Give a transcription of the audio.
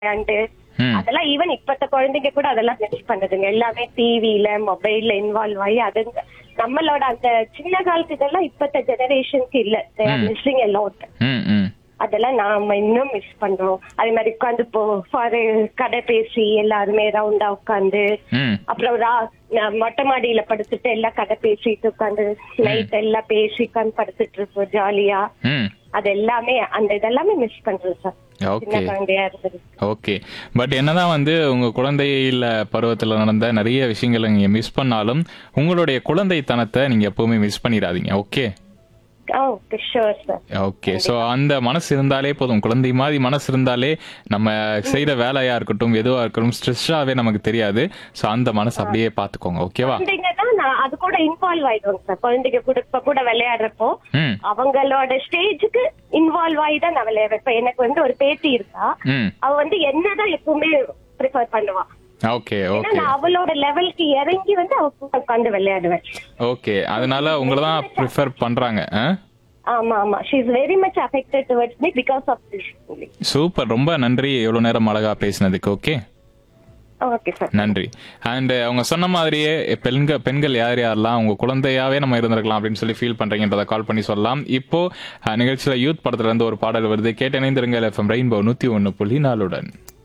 விளையாண்டு ம். அதெல்லாம் ஈவன் இப்பத்த குழந்தைங்க கூட அதெல்லாம் மிஸ் பண்ணுதுங்க எல்லாமே டிவில மொபைல்ல இன்வால்வ் ஆகி அது நம்மளோட அந்த சின்ன காலத்து இதெல்லாம் இப்பத்த ஜெனரேஷனுக்கு இல்ல மிஸ்ஸிங் எல்லாம் ம் ம் அதெல்லாம் நாம இன்னும் மிஸ் பண்றோம் அதே மாதிரி உட்காந்து போ ஃபார் கதை பேசி எல்லாருமே ரவுண்டா உட்காந்து ம் அப்புறம் ரா- நான் மொட்டை மாடியில படுத்துட்டு எல்லாம் கதை பேசிட்டு உட்காந்து நைட் எல்லாம் பேசி உட்காந்து படுத்துட்டு இருப்போம் ஜாலியா ம் அது எல்லாமே அந்த இதெல்லாமே மிஸ் பண்றோம் சார் சின்ன ஓகே குழந்தையா இருந்தது ஓகே பட் என்னதான் வந்து உங்க குழந்தையில பருவத்துல நடந்த நிறைய விஷயங்களை நீங்க மிஸ் பண்ணாலும் உங்களுடைய குழந்தைத்தனத்தை நீங்க எப்பவுமே மிஸ் பண்ணிடாதீங்க okay okay sure sir okay so அந்த மனசு இருந்தாலே போதும் குழந்தை மாதிரி மனசு இருந்தாலே நம்ம செய்யற வேலையா இருக்கட்டும் எதுவா இருக்கட்டும் ஸ்ட்ரெஸ்ஸாவே நமக்கு தெரியாது ஸோ அந்த மனசு அப்படியே பாத்துக்கோங்க ஓகேவா குழந்தைங்க தான் நான் அது கூட இன்வால்வ் ஆயிடுவாங்க சார் குழந்தைங்க கூட இப்ப கூட விளையாடுறப்போ ம் அவங்களோட ஸ்டேஜுக்கு இன்வால்வ் ஆகி தான் நான் விளையாடுறேன் இப்ப எனக்கு வந்து ஒரு பேத்தி இருக்கா ம் அவ வந்து என்னதான் எப்பவுமே ப்ரிஃபர் பண்ணுவா ஓகே ஏன்னா ஓகே நான் அவளோட லெவலுக்கு இறங்கி வந்து அவ கூட உட்காந்து விளையாடுவேன் ஓகே அதனால உங்களை தான் ப்ரிஃபர் பண்றாங்க ஆ ஆமா ஆமா she is very much affected towards me because of this super ரொம்ப நன்றி இவ்வளவு நேரம் அழகா பேசினதுக்கு ஓகே ஓகே சார் நன்றி அண்ட் அவங்க சொன்ன மாதிரியே பெண்கள் பெண்கள் யார் யாரெல்லாம் உங்க குழந்தையாவே நம்ம இருந்திருக்கலாம் அப்படின்னு சொல்லி ஃபீல் பண்றீங்கன்றதை கால் பண்ணி சொல்லலாம் இப்போ அஹ், நிகழ்ச்சியில யூத் படத்துல இருந்து ஒரு பாடல் வருது கேட்டு இணைந்திருங்கள் எஃப்எம் ரெயின்போ நூத்தி ஒன்னு புள்ளி நாலுடன்